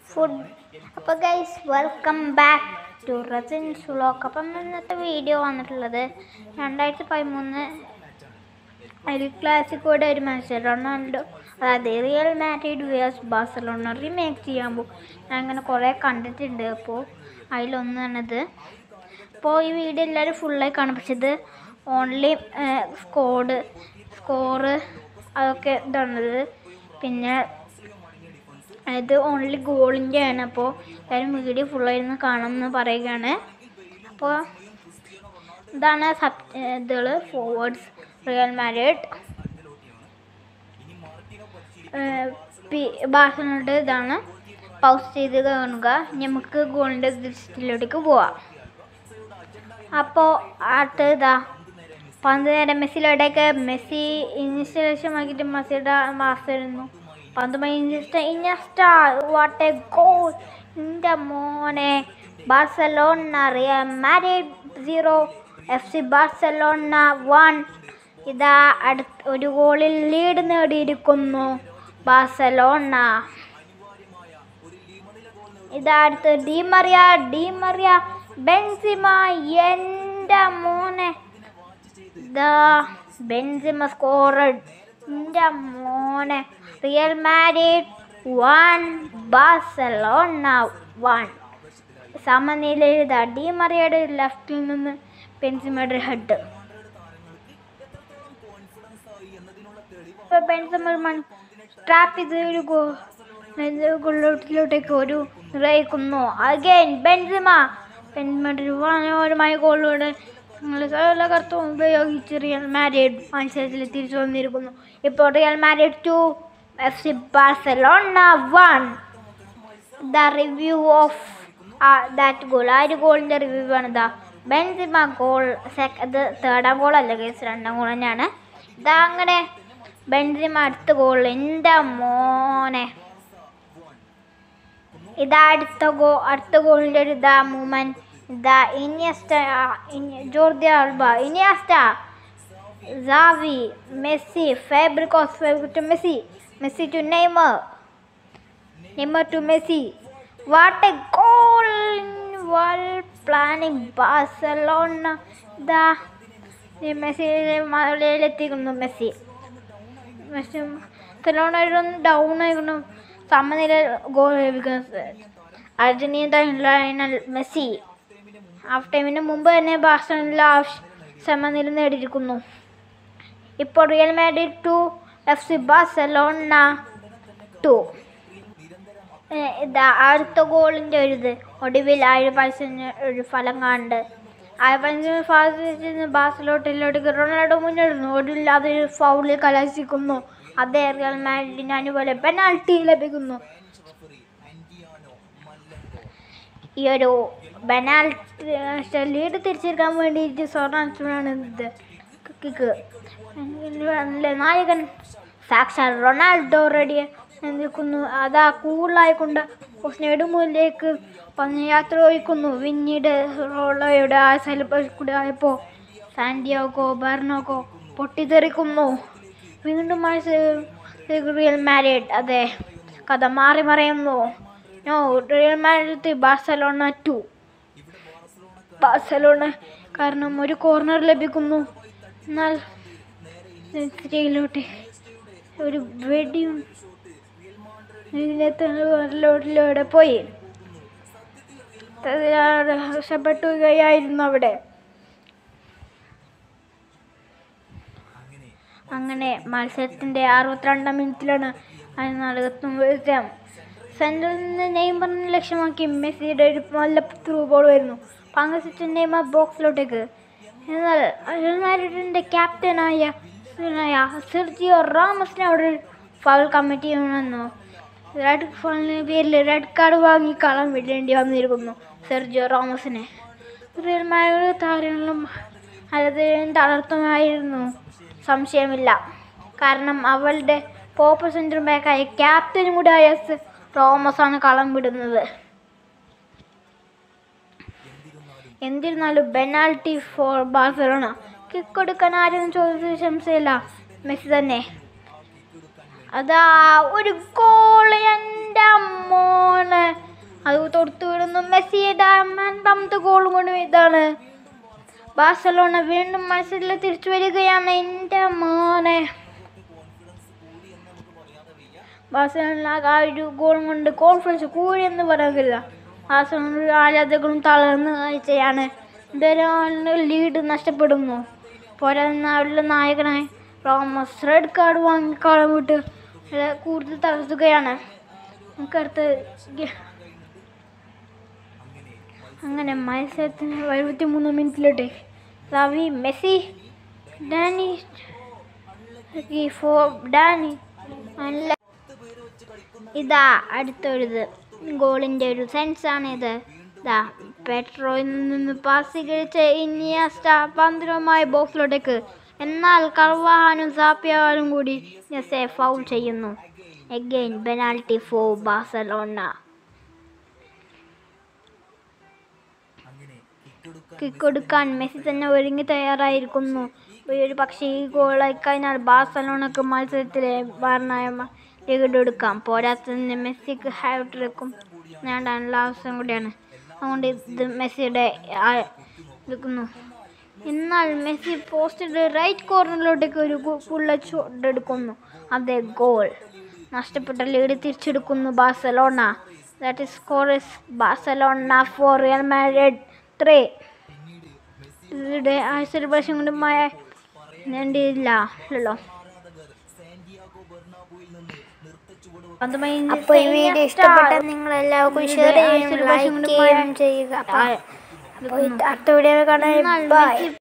food അപ്പോൾ guys welcome back to റസിൻസ് vlog അപ്പം ഇന്നത്തെ വീഡിയോ വന്നിട്ടുള്ളത് രണ്ടായിരത്തി പതിമൂന്ന് എൽ ക്ലാസിക്കോടെ ഒരു മത്സരം റൊണാൾഡോ അതായത് Real Madrid versus Barcelona remake ചെയ്യാൻ പോകും ഞാൻ അങ്ങനെ കുറേ കണ്ടിട്ടുണ്ട് അപ്പോൾ അതിലൊന്നാണിത് അപ്പോൾ ഈ വീഡിയോ എല്ലാവരും ഫുള്ളായി കാണും പക്ഷെ ഇത് ഓൺലി സ്കോഡ് സ്കോറ് അതൊക്കെ ഇതാണത് പിന്നെ ഇത് ഓൺലി ഗോളിൻ്റെ ആണ് അപ്പോൾ എല്ലാവരും വീഡിയോ ഫുള്ളായിരുന്നു കാണുമെന്ന് പറയുകയാണ് അപ്പോൾ ഇതാണ് സബ് ഇതുകൾ ഫോർവേഡ്സ് റിയൽ മാരിഡ് ബാഴ്സലോണയുടെ ഇതാണ് പൗസ് ചെയ്ത് കാണുക ഇനി നമുക്ക് ഗോളിൻ്റെ ലിസ്റ്റിലേക്ക് പോവാം അപ്പോൾ അടുത്ത ഇതാ പന്ത് നേരം മെസ്സിലോട്ടേക്ക് മെസ്സി ഇൻസ്റ്റലേഷൻ ആക്കിയിട്ട് മെസ്സിയുടെ മാസമായിരുന്നു പന്ത് ഇൻസ്റ്റ ഇൻസ്റ്റ വാട്ട് എ ഗോൾ എൻ്റെ മോനെ Barcelona Real Madrid zero F C Barcelona one ഇതാ അടുത്ത ഒരു ഗോളിൽ ലീഡ് നേടിയിരിക്കുന്നു ബാർസലോണ ഇതാ അടുത്ത് ഡിമറിയ ഡിമറിയ ബെൻസിമ എൻ്റെ മോനെ ഇതാ ബെൻസിമ സ്കോറഡ് എൻ്റെ മോനെ Real Madrid one Barcelona one സമനിലയിൽ ഇതാ ഡിമറിയയുടെ ലെഫ്റ്റിൽ നിന്ന് ബെൻസിമയുടെ ഹെഡ് ബെൻസിമ ട്രാപ്പ് ചെയ്ത് ഒരു ഗോ ഗോളിലോട്ടിലോട്ടേക്ക് ഒരു നിറയിക്കുന്നു അഗൈൻ ബെൻസിമ ബെൻസിമയുടെ ഒരു മനോഹരമായ ഗോളിലൂടെ നിങ്ങൾ സകലകർത്തവും ഉപയോഗിച്ച് റിയൽ മാരിഡ് മത്സരത്തിൽ തിരിച്ചു വന്നിരിക്കുന്നു ഇപ്പോൾ Real Madrid two F C Barcelona one the review of that goal ആ ഒരു ഗോളിൻ്റെ റിവ്യൂ ആണ് ഇതാ ബെൻസിമ ഗോൾ സെക്ക ഇത് തേർഡാം ഗോളല്ല കേസ് രണ്ടാം ഗോൾ തന്നെയാണ് ഇതാ അങ്ങനെ ബെൻസിമ അടുത്ത ഗോൾ എൻ്റെ മോനെ ഇതാ അടുത്ത ഗോ അടുത്ത ഗോളിൻ്റെ ഒരു ഇതാ മൂമെൻറ്റ് ഇതാ Iniesta Jordi Alba Iniesta Xavi Messi Fabregas Fabregas to Messi Messi to Neymar Neymar to Messi what a goal well planning Barcelona ഇതാ മെസ്സി മലയിലെത്തിക്കുന്നു മെസ്സി മെസ്സി ബാഴ്സലോണ ഡൗൺ ആയിരുന്നു സമനില ഗോൾ ലഭിക്കുന്നത് അർജന്റീന ലയണൽ മെസ്സി ഹാഫ് ടൈമിന് മുമ്പ് തന്നെ Barcelona സമനില നേടിയിരിക്കുന്നു ഇപ്പോൾ Real Madrid two F C Barcelona two ഇതാ അടുത്ത ഗോളിൻ്റെ ഒരു ഇത് ഒടുവിൽ ആ ഒരു പൈസ ഒരു ഫലം കാണുന്നുണ്ട് ആ പൈസ ഫാസ്റ്റ് ബാസിലോട്ടിലോട്ട് റൊണാൾഡോ മുന്നിടുന്നു ഒടുവിൽ അതൊരു ഫൗളിൽ കലാശിക്കുന്നു അതേ റിയൽ മാഡ്രിഡിന് അനുപോലെ പെനാൽറ്റി ലഭിക്കുന്നു ഈ ഒരു പെനാൽറ്റി ലീഡ് തിരിച്ചെടുക്കാൻ വേണ്ടിയിട്ട് സ്വർണ്ണാണ് ഇത് കിക്ക് നായകൻ സാക്ഷാൽ റൊണാൾഡോ റെഡി നിൽക്കുന്നു അതാ കൂളായിക്കൊണ്ട് നെടുമുല്ലേക്ക് പന്ന് യാത്ര ഒഴിക്കുന്നു പിന്നീട് റോളോയുടെ ആ സെലിബ്രേഷൻ കൂടെ ആയപ്പോൾ സാന്റിയാഗോ ബെർണോഗോ പൊട്ടിത്തെറിക്കുന്നു വീണ്ടും റിയൽ മാരിഡ് അതെ കഥ മാറി മറയുന്നു no Real Madrid Barcelona two Barcelona കാരണം ഒരു കോർണർ ലഭിക്കുന്നു എന്നാൽ ിലോട്ട് ഒരു വെടിയും ഇതിനകത്ത് പോയി രക്ഷപ്പെട്ടുകയായിരുന്നു അവിടെ അങ്ങനെ മത്സരത്തിൻ്റെ അറുപത്തിരണ്ടാം മിനിറ്റിലാണ് നടത്തും വിജയം സെൻട്രൽ നിന്ന് നെയ്മറിനെ ലക്ഷ്യമാക്കി മെസ്സിയുടെ ഒരു നല്ല ത്രൂ ബോൾ വരുന്നു പങ്കസിച്ച് നെയ്മർ ബോക്സിലോട്ടേക്ക് എന്നാൽ അൽമാരിഡിൻ്റെ ക്യാപ്റ്റനായ സെർജിയോ റാമസിനെ അവിടെ ഫൗൾ കമ്മിറ്റ് ചെയ്യണമെന്നു റെഡ് ഫോളിന് പേരിൽ റെഡ് കാർഡ് വാങ്ങി കളം വിടേണ്ടി വന്നിരിക്കുന്നു സെർജിയോ റോമസിനെ റിയൽ മാഡ്രിഡ് താരങ്ങളും അതായത് തളർത്തുമായിരുന്നു സംശയമില്ല കാരണം അവളുടെ പോപ്പ് സെൻറ്റർ ബാക്കായ ക്യാപ്റ്റനും കൂടെ ആയ റോമസ് ആണ് കളം വിടുന്നത് എന്നിരുന്നാലും പെനാൽറ്റി ഫോർ ബാഴ്സലോണ കിക്ക് കൊടുക്കാൻ ആരും ചോദിച്ച സംശയമില്ല മെസ്സി തന്നെ അതാ ഒരു ഗോൾ എൻ്റെ മോനെ അത് തൊടുത്തു വിടുന്നു മെസ്സിയുടെ രണ്ടാമത്തെ ഗോളും കൊണ്ട് ഇതാണ് ബാഴ്സലോണ വീണ്ടും മത്സരത്തിൽ തിരിച്ചു വരികയാണ് എൻ്റെ മോനെ ബാഴ്സലോണ ആ ഒരു ഗോളും കൊണ്ട് കോൺഫിഡൻസ് കൂടി എന്ന് പറയാനില്ല ബാഴ്സലോണ ആരാധകരും തളർന്ന് കാഴ്ചയാണ് ഇതൊരാളിന് ലീഡ് നഷ്ടപ്പെടുന്നു പോരാതെ അവരുടെ നായകനായി റോമസ് റെഡ് കാർഡ് വാങ്ങിക്കാളം വിട്ട് ഇത് കൂടുതൽ തളർത്തുകയാണ് നമുക്കടുത്ത് ഗ- അങ്ങനെ മത്സരത്തിന് എഴുപത്തി മൂന്ന് മിനിറ്റിലോട്ട് റവി മെസ്സി ഡാനി ഈ ഫോ ഡാനി നല്ല ഇതാ അടുത്തൊരിത് ഗോളിൻ്റെ ഒരു സെൻസാണ് ഇത് ഇതാ പെട്രോയിൽ നിന്ന് പാസ് സ്വീകരിച്ച ഇനിയസ്റ്റ പന്തിരവുമായി ബോക്സിലോട്ടേക്ക് എന്നാൽ കർവാഹാനും സാപ്പിയാവാനും കൂടി മെസ്സിയെ ഫൗൾ ചെയ്യുന്നു again penalty for Barcelona kick കൊടുക്കാൻ മെസ്സി തന്നെ ഒരുങ്ങി തയ്യാറായിരിക്കുന്നു ഒരു പക്ഷേ ഈ ഗോളായി കഴിഞ്ഞാൽ ബാഴ്സലോണക്ക് മത്സരത്തിലെ വാർണായ ലീഗ് എടുക്കാം പോരാത്തതിന് മെസ്സിക്ക് ഹാട്രിക്കും നേടാനുള്ള അവസരം കൂടിയാണ് അതുകൊണ്ട് ഇത് മെസ്സിയുടെ ആ- എടുക്കുന്നു എന്നാൽ മെസ്സി പോസ്റ്റിൻ്റെ റൈറ്റ് കോർണറിലോട്ടേക്ക് ഒരു പുള്ള ഷോട്ട് എടുക്കുന്നു അതേ ഗോൾ നഷ്ടപ്പെട്ട ലീഡ് തിരിച്ചെടുക്കുന്നു Barcelona that is score is Barcelona four Real Madrid three ഇവിടെ ആ സെലിബ്രേഷൻ കൊണ്ട് മായ നേടിയില്ല അല്ലല്ലോ അപ്പോൾ ഈ വീഡിയോ ഇഷ്ടപ്പെട്ട നിങ്ങൾ എല്ലാവർക്കും ഷെയർ ചെയ്യും ലൈക്ക് ചെയ്യുകയും ചെയ്യുക അപ്പോൾ അടുത്ത വീഡിയോ കാണാൻ ബൈ